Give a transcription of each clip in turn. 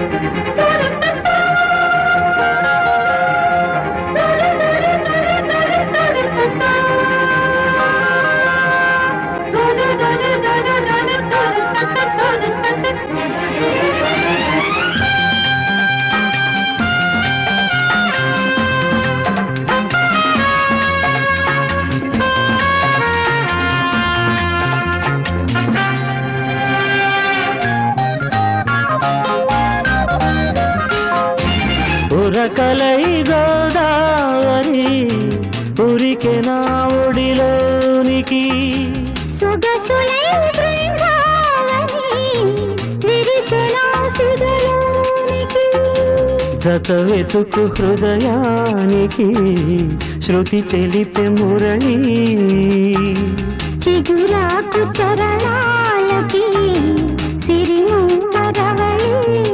ఉరకలై గోదావరి ఉరికె నా ఒడిలోనికి సొగసులై బృందావని విరిసెలా సిగలోనికి జత వెతుకు హృదయానికి శృతి తెలిపే మురళి చిగురాకు చరణాలకి సిరిమరవళి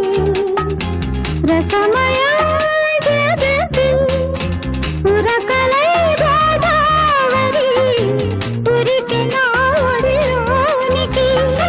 రసమయ జగతి ఉరకలై గోదావరి ఉరికి నా ఒడిలోనికి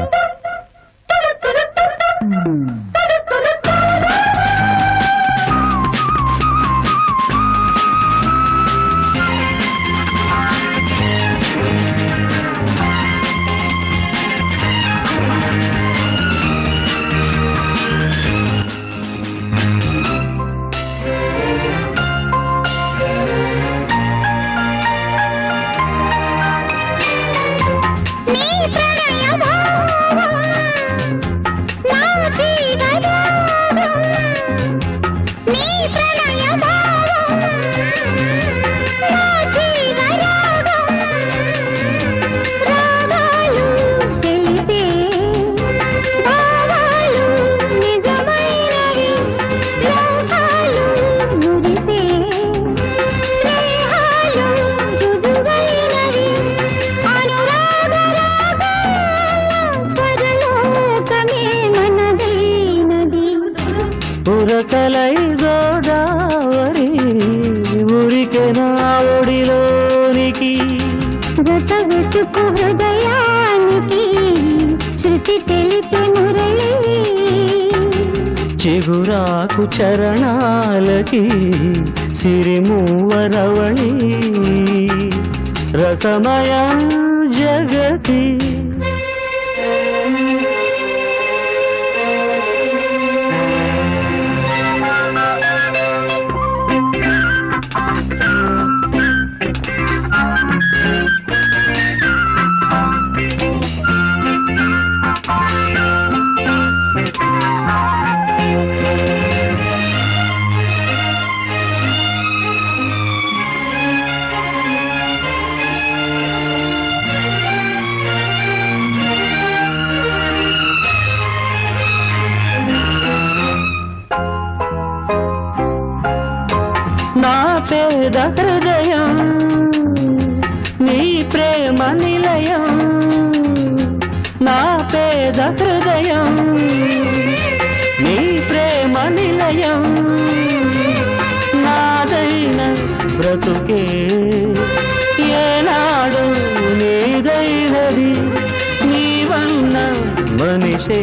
నీ ప్రణయ భావం నా జీవరాగం నీ ప్రణయ భావం నా జీవరాగం రాగాలు తెలిపే భావాలు నిజమైనవి లోకాలు మురిసే స్నేహాలు రుజువైనవి అనురాగ స్వరలోకమే మనదైనది ఉరకలై గోదావరి ఉరికె నా ఒడిలోనికి జత వెతుకు హృదయానికి శృతి తెలిపే మురళి చిగురాకు చరణాలకి సిరిమూవరవళి రసమయ జగతి నా పేద హృదయం నీ ప్రేమ నిలయం నా పేద హృదయం నీ ప్రేమ నిలయం నాదైన బ్రతుకే ఏనాడు నీదైనది నీవన్న మనిషే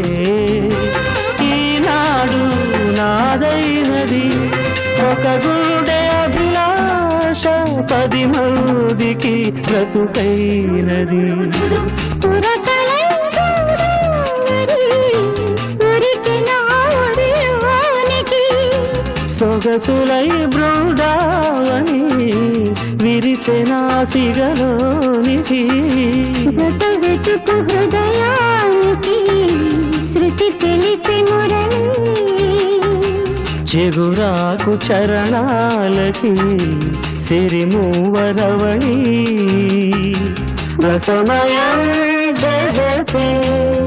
ఈనాడు నాదైనది ఒక గుండె అభిలాష పది మందికి బ్రతుకైనది ఉరకలై గోదావరి ఉరికి నా ఒడిలోనికి సొగసులై బృందావని విరిసెనా సిగలోనికి జత వెతుకు హృదయానికి శృతి తెలిపే మురళి చిగురాకు చరణాలకి సిరిమూవరవళి రసమయ జగతి